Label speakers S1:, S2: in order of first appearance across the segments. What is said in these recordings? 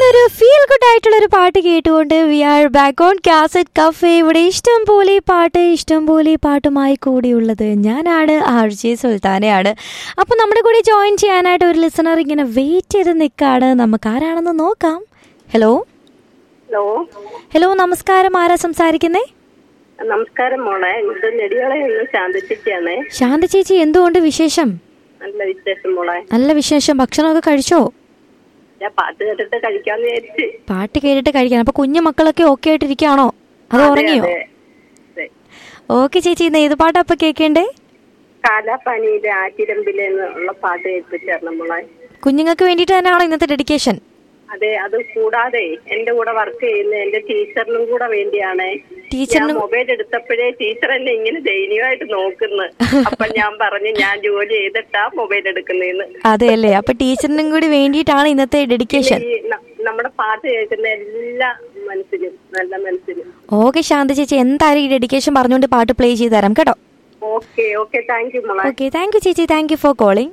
S1: നല്ലൊരു feel good ആയിട്ടുള്ള ഒരു പാട്ട് കേട്ടുകൊണ്ട് we are back on cassette cafe ഇവിടെ ഇഷ്ടം പോലെ പാട്ട് ഇഷ്ടം പോലെ പാട്ടുമായി കൂടിയുള്ളത് ഞാനാണ് ആർ ജെ സുൽത്താനയാണ് അപ്പോൾ നമ്മുടെ കൂടെ ജോയിൻ ചെയ്യാനായിട്ട് ഒരു ലിസണർ ഇങ്ങനെ വെയിറ്റ് ചെയ്ത് നിൽക്കാണ് നമുക്ക് ആരാണെന്ന് നോക്കാം ഹലോ
S2: ഹലോ
S1: ഹലോ നമസ്കാരം ആരാ സംസാരിക്കുന്നേ
S2: നമസ്കാരം മോളെ ഇത് നെടിയോളെ നിന്ന് ശാന്തിച്ചിട്ടാണ്
S1: ശാന്ത ചേച്ചി എന്തുകൊണ്ട് വിശേഷം
S2: നല്ല വിശേഷം മോളെ
S1: നല്ല വിശേഷം ഭക്ഷണമൊക്കെ കഴിച്ചോ
S2: ഞാൻ പാട്ട് കേട്ടിട്ട് കഴിക്കാന്ന് വിചാരിച്ച്
S1: പാട്ട് കേട്ടിട്ട് കഴിക്കണം അപ്പോൾ കുഞ്ഞു മക്കളൊക്കെ ഓക്കെ ആയിട്ടിരിക്കുകയാണോ അത്
S2: അതെ,
S1: ഉറങ്ങിയോ
S2: അതെ. അതെ.
S1: ഓക്കെ ചേച്ചി ഇന്ന് ഏത് പാട്ടാ അപ്പോൾ കേൾക്കേണ്ടേ
S2: കാലാപ്പാനിയിലെ ആറ്റിരമ്പിലെ ഉള്ള പാട്ട് കേൾപ്പിച്ചായിരുന്നു മോളെ
S1: കുഞ്ഞുങ്ങൾക്ക് വേണ്ടിയിട്ട് തന്നെയാണോ ഇന്നത്തെ ഡെഡിക്കേഷൻ
S2: അതെ അത് കൂടാതെ എന്റെ കൂടെ വർക്ക് ചെയ്യുന്ന എന്റെ ടീച്ചറിനും കൂടെ വേണ്ടിയാണ് ഞാൻ
S1: ടീച്ചറിനും
S2: മൊബൈൽ എടുത്തപ്പോഴേ ടീച്ചർ എന്നെ ഇങ്ങനെ ദയനീയമായിട്ട് നോക്കുന്നു അപ്പൊ ഞാൻ പറഞ്ഞു ഞാൻ ജോലി ചെയ്തിട്ടാ മൊബൈൽ എടുക്കുന്നേന്ന്
S1: അതെ അല്ലേ അപ്പൊ ടീച്ചറിനും കൂടി വേണ്ടിയിട്ടാണ് ഇന്നത്തെ ഡെഡിക്കേഷൻ
S2: ഈ ന- നമ്മുടെ പാട്ട് കേൾക്കുന്ന എല്ലാ മനസ്സിലും നല്ല മനസ്സിലും
S1: ഓക്കെ ശാന്ത ചേച്ചി എന്തായാലും ഈ ഡെഡിക്കേഷൻ പറഞ്ഞുകൊണ്ട് പാട്ട് പ്ലേ ചെയ്ത് തരാം കേട്ടോ
S2: ഓക്കെ ഓക്കെ താങ്ക് യു മോളെ
S1: ഓക്കെ താങ്ക് യു ചേച്ചി താങ്ക് യു ഫോർ കോളിംഗ്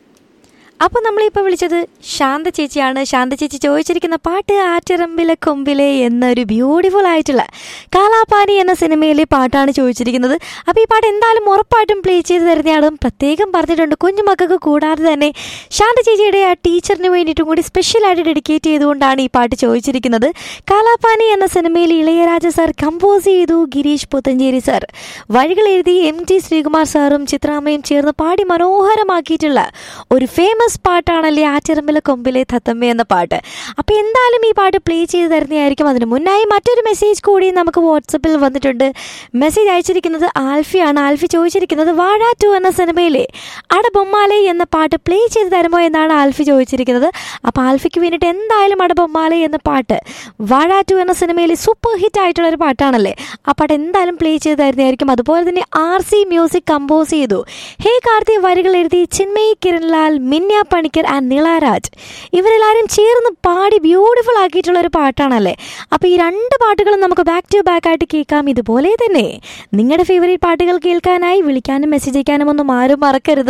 S1: അപ്പോൾ നമ്മളിപ്പോൾ വിളിച്ചത് ശാന്ത ചേച്ചിയാണ് ശാന്ത ചേച്ചി ചോദിച്ചിരിക്കുന്ന പാട്ട് ആറ്റിറമ്പിലെ കൊമ്പിലെ എന്നൊരു ബ്യൂട്ടിഫുൾ ആയിട്ടുള്ള കാലാപാനി എന്ന സിനിമയിലെ പാട്ടാണ് ചോദിച്ചിരിക്കുന്നത് അപ്പോൾ ഈ പാട്ട് എന്തായാലും ഉറപ്പായിട്ടും പ്ലേ ചെയ്ത് തരുന്നതാണ് പ്രത്യേകം പറഞ്ഞിട്ടുണ്ട് കുഞ്ഞുമക്കൾക്ക് കൂടാതെ തന്നെ ശാന്ത ചേച്ചിയുടെ ആ ടീച്ചറിന് വേണ്ടിയിട്ടും കൂടി സ്പെഷ്യലായിട്ട് ഡെഡിക്കേറ്റ് ചെയ്തുകൊണ്ടാണ് ഈ പാട്ട് ചോദിച്ചിരിക്കുന്നത് കാലാപാനി എന്ന സിനിമയിൽ ഇളയരാജ സാർ കമ്പോസ് ചെയ്തു ഗിരീഷ് പുത്തഞ്ചേരി സാർ വഴികൾ എഴുതി എം ടി ശ്രീകുമാർ സാറും ചിത്രാമ്മയും ചേർന്ന് പാടി മനോഹരമാക്കിയിട്ടുള്ള ഒരു ഫേമസ് പാട്ടാണല്ലേ ആറ്റിറമ്പിലെ കൊമ്പിലെ തത്തമ്മ എന്ന പാട്ട് അപ്പോൾ എന്തായാലും ഈ പാട്ട് പ്ലേ ചെയ്ത് തരുന്നതായിരിക്കും അതിന് മുന്നായി മറ്റൊരു മെസ്സേജ് കൂടി നമുക്ക് വാട്സപ്പിൽ വന്നിട്ടുണ്ട് മെസ്സേജ് അയച്ചിരിക്കുന്നത് ആൽഫിയാണ് ആൽഫി ചോദിച്ചിരിക്കുന്നത് വാഴ ടു എന്ന സിനിമയിലെ അടബൊമ്മാലെ എന്ന പാട്ട് പ്ലേ ചെയ്ത് തരുമോ എന്നാണ് ആൽഫി ചോദിച്ചിരിക്കുന്നത് അപ്പോൾ ആൽഫിക്ക് വേണ്ടിയിട്ട് എന്തായാലും അടബൊമ്മാലെ എന്ന പാട്ട് വാഴ ടു എന്ന സിനിമയിലെ സൂപ്പർ ഹിറ്റ് ആയിട്ടുള്ള ഒരു പാട്ടാണല്ലേ ആ പാട്ട് എന്തായാലും പ്ലേ ചെയ്ത് തരുന്നതായിരിക്കും അതുപോലെ തന്നെ ആർ സി മ്യൂസിക് കമ്പോസ് ചെയ്തു ഹേ കാർത്തി വരികൾ എഴുതി ചിന്മയി കിരൺലാൽ മിന്യ പണിക്കർ ആൻഡ് നിളാരാജ് ഇവരെല്ലാവരും ചേർന്ന് പാടി ബ്യൂട്ടിഫുൾ ആക്കിയിട്ടുള്ള ഒരു പാട്ടാണല്ലേ അപ്പോൾ ഈ രണ്ട് പാട്ടുകളും നമുക്ക് ബാക്ക് ടു ബാക്ക് ആയിട്ട് കേൾക്കാം ഇതുപോലെ തന്നെ നിങ്ങളുടെ ഫേവറേറ്റ് പാട്ടുകൾ കേൾക്കാനായി വിളിക്കാനും മെസ്സേജ് അയക്കാനും ഒന്നും ആരും മറക്കരുത്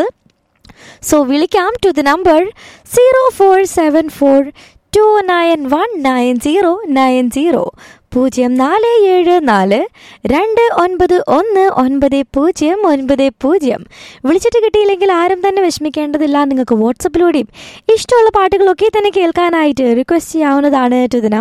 S1: സോ വിളിക്കാം to the number zero four seven four two nine one nine zero nine zero പൂജ്യം നാല് ഏഴ് നാല് രണ്ട് ഒൻപത് ഒന്ന് ഒൻപത് പൂജ്യം ഒൻപത് പൂജ്യം വിളിച്ചിട്ട് കിട്ടിയില്ലെങ്കിൽ ആരും തന്നെ വിഷമിക്കേണ്ടതില്ല നിങ്ങൾക്ക് വാട്സപ്പിലൂടെയും ഇഷ്ടമുള്ള പാട്ടുകളൊക്കെ തന്നെ കേൾക്കാനായിട്ട് റിക്വസ്റ്റ് ചെയ്യാവുന്നതാണ് ടു ദി